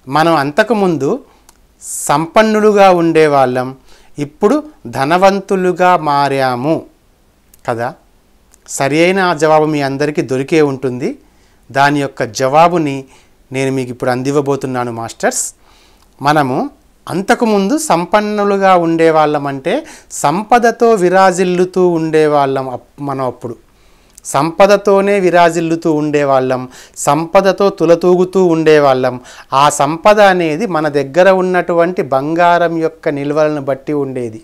మనం అంతకుముందు సంపన్నులుగా ఉండేవాళ్ళం ఇప్పుడు ధనవంతులుగా మారాము కదా సరి అయిన ఆ జవాబు మీ అందరికీ దొరికే ఉంటుంది దాని యొక్క జవాబుని నేను మీకు ఇప్పుడు అందివ్వబోతున్నాను మాస్టర్స్ మనము అంతకుముందు సంపన్నులుగా ఉండేవాళ్ళం అంటే సంపదతో విరాజిల్లుతూ ఉండేవాళ్ళం అప్- మనం అప్పుడు సంపదతోనే విరాజిల్లుతూ ఉండేవాళ్ళం సంపదతో తులతూగుతూ ఉండేవాళ్ళం ఆ సంపద అనేది మన దగ్గర ఉన్నటువంటి బంగారం యొక్క నిల్వలను బట్టి ఉండేది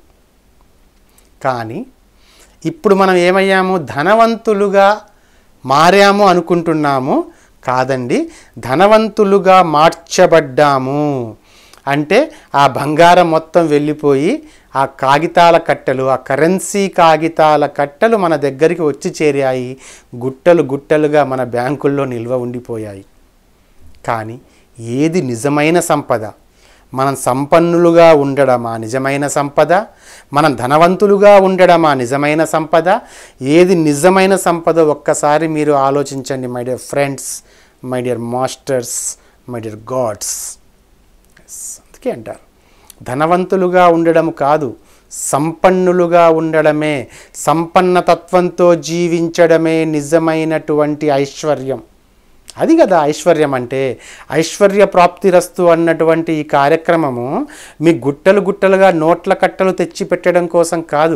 కానీ ఇప్పుడు మనం ఏమయ్యాము ధనవంతులుగా మారాము అనుకుంటున్నాము కాదండి ధనవంతులుగా మార్చబడ్డాము అంటే ఆ బంగారం మొత్తం వెళ్ళిపోయి ఆ కాగితాల కట్టెలు ఆ కరెన్సీ కాగితాల కట్టెలు మన దగ్గరికి వచ్చి చేరాయి గుట్టలు గుట్టలుగా మన బ్యాంకుల్లో నిల్వ ఉండిపోయాయి కానీ ఏది నిజమైన సంపద మనం సంపన్నులుగా ఉండడమా నిజమైన సంపద మనం ధనవంతులుగా ఉండడమా నిజమైన సంపద ఏది నిజమైన సంపద ఒక్కసారి మీరు ఆలోచించండి my dear friends my dear masters my dear gods అందుకే అంటారు ధనవంతులుగా ఉండడం కాదు సంపన్నులుగా ఉండడమే సంపన్నతత్వంతో జీవించడమే నిజమైనటువంటి ఐశ్వర్యం అది కదా ఐశ్వర్యం అంటే ఐశ్వర్య ప్రాప్తిరస్తు అన్నటువంటి ఈ కార్యక్రమము మీ గుట్టలు గుట్టలుగా నోట్ల కట్టలు తెచ్చి పెట్టడం కోసం కాదు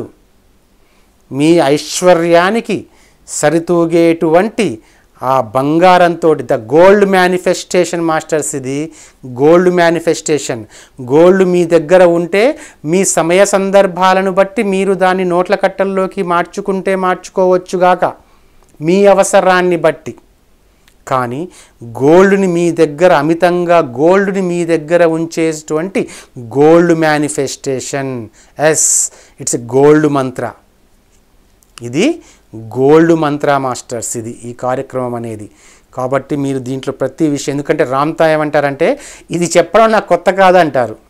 మీ ఐశ్వర్యానికి సరితూగేటువంటి ఆ బంగారంతో ద గోల్డ్ మేనిఫెస్టేషన్ మాస్టర్స్ ఇది గోల్డ్ మేనిఫెస్టేషన్ గోల్డ్ మీ దగ్గర ఉంటే మీ సమయ సందర్భాలను బట్టి మీరు దాన్ని నోట్ల కట్టల్లోకి మార్చుకుంటే మార్చుకోవచ్చుగాక మీ అవసరాన్ని బట్టి కానీ గోల్డ్ని మీ దగ్గర అమితంగా గోల్డ్ని మీ దగ్గర ఉంచేటువంటి gold manifestation yes it's gold mantra ఇది గోల్డ్ మంత్ర మాస్టర్స్ ఇది ఈ కార్యక్రమం అనేది కాబట్టి మీరు దీంట్లో ప్రతి విషయం ఎందుకంటే రామ్తా ఏమంటారంటే ఇది చెప్పడం నాకు కొత్త కాదంటారు